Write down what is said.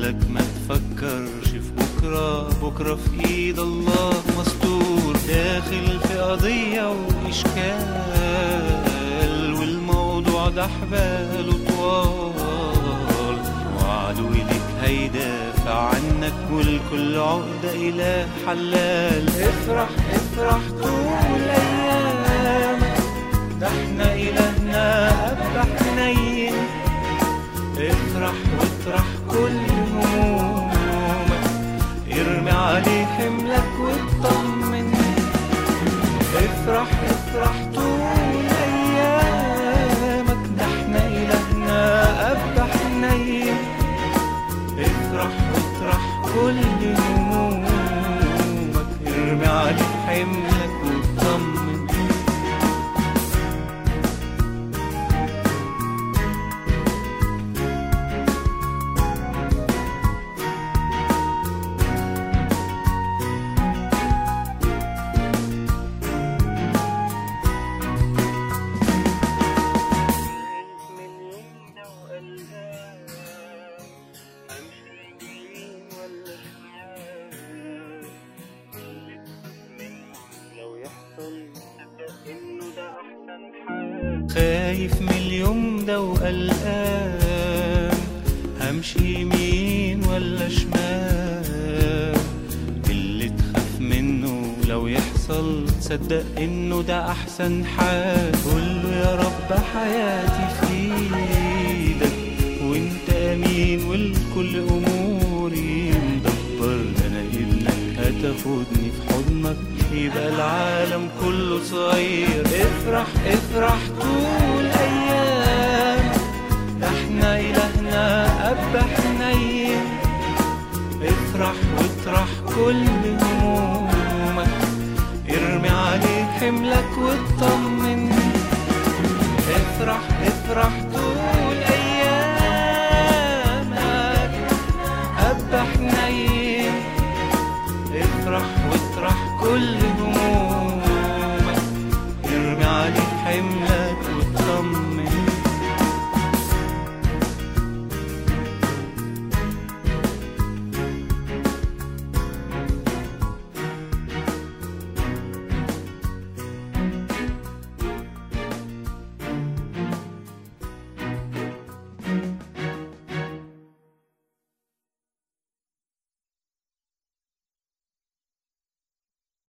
بالك ما تفكرش في بكرة بكرة في ايد الله مستور داخل في قضية وإشكال والموضوع ده حباله طوال وعدو ليك هيدافع عنك والكل عقدة إله حلال افرح افرح طول أيامك ده احنا إلهنا أب حنين افرح واطرح كل همومك ارمي عليه حملك واطمن افرح افرح طول ايامك ده احنا الهنا اب حنين افرح واطرح كل همومك ارمي عليه حملك واطمن خايف من اليوم ده وقلقان همشي يمين ولا شمال اللي تخاف منه لو يحصل تصدق انه ده احسن حال قوله يا رب حياتي في ايدك وانت امين والكل اموري مدبر ده انا ابنك هتاخدني في حضنك يبقى العالم كله صغير افرح افرح طول ايام ده احنا الهنا اب حنين افرح واطرح كل همومك ارمي عليه حملك واطمن افرح افرح طول ايامك اب حنين افرح واطرح كل همومك ارمي عليه حملك واطمن